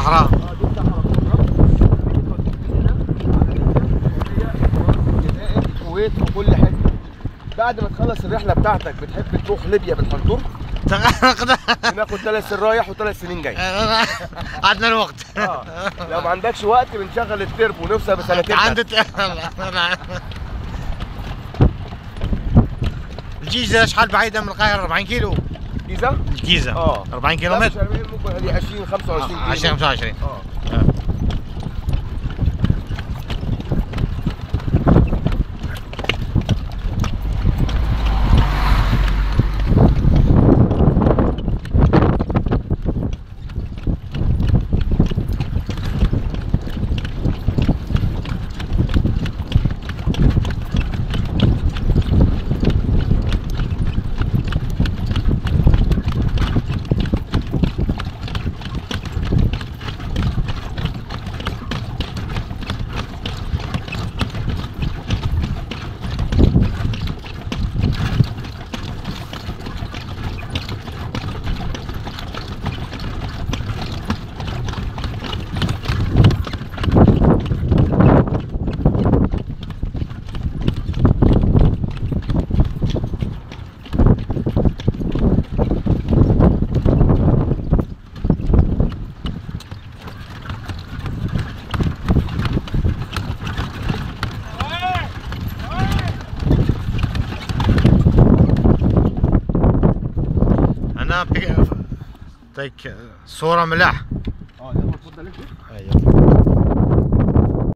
صحراء اه دي صحراء كبرى دي بتوديك من هنا على ليبيا السعوديه الجزائر الكويت وكل حته بعد ما تخلص الرحله بتاعتك بتحب تروح ليبيا بالحنطور بناخد ثلاث سنين رايح وثلاث سنين جاي عندنا الوقت اه لو ما عندكش وقت بنشغل التربو ونوصل بسنتين بس. عندك الجيزة شحال بعيدة من القاهرة 40 كيلو جيزه الجيزة اه 40 كيلو لا، مش متر 40 ممكن هذه 20 25 كيلو 20 25 اه أنا بيك- طيك صورة ملاح اه يلا اتفضل انت أيوة.